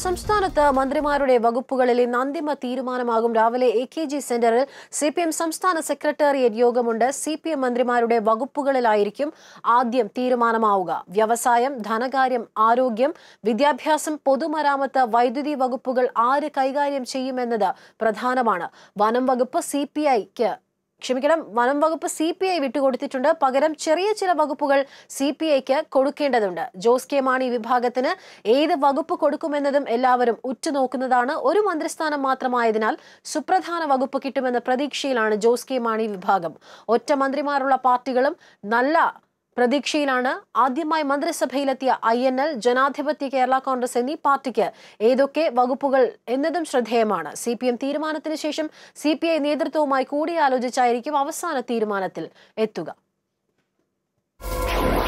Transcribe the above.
സംസ്ഥാനത്ത് മന്ത്രിമാരുടെ വകുപ്പുകളിൽ ഇന്ന് അന്തിമ തീരുമാനമാകും രാവിലെ എ കെ ജി സെന്ററിൽ സി പി എം സംസ്ഥാന സെക്രട്ടേറിയറ്റ് യോഗമുണ്ട് സി പി എം മന്ത്രിമാരുടെ വകുപ്പുകളിലായിരിക്കും ആദ്യം തീരുമാനമാവുക വ്യവസായം ധനകാര്യം ആരോഗ്യം വിദ്യാഭ്യാസം പൊതുമരാമത്ത് വൈദ്യുതി വകുപ്പുകൾ ആര് കൈകാര്യം ചെയ്യുമെന്നത് പ്രധാനമാണ് വനം വകുപ്പ് സി പി ഐക്ക് ക്ഷമിക്കണം വനം വകുപ്പ് സി പി ഐ വിട്ടുകൊടുത്തിട്ടുണ്ട് പകരം ചെറിയ ചില വകുപ്പുകൾ സി പി ഐക്ക് കൊടുക്കേണ്ടതുണ്ട് ജോസ് കെ മാണി വിഭാഗത്തിന് ഏത് വകുപ്പ് കൊടുക്കുമെന്നതും എല്ലാവരും ഉറ്റുനോക്കുന്നതാണ് ഒരു മന്ത്രിസ്ഥാനം മാത്രമായതിനാൽ സുപ്രധാന വകുപ്പ് കിട്ടുമെന്ന പ്രതീക്ഷയിലാണ് ജോസ് കെ മാണി വിഭാഗം ഒറ്റ മന്ത്രിമാരുള്ള പാർട്ടികളും നല്ല പ്രതീക്ഷയിലാണ് ആദ്യമായി മന്ത്രിസഭയിലെത്തിയ ഐ എൻ എൽ ജനാധിപത്യ കേരള കോൺഗ്രസ് എന്നീ പാർട്ടിക്ക് ഏതൊക്കെ വകുപ്പുകൾ എന്നതും ശ്രദ്ധേയമാണ് സി പി എം തീരുമാനത്തിന് ശേഷം സി പി ഐ നേതൃത്വവുമായി കൂടിയാലോചിച്ചായിരിക്കും അവസാന തീരുമാനത്തിൽ എത്തുക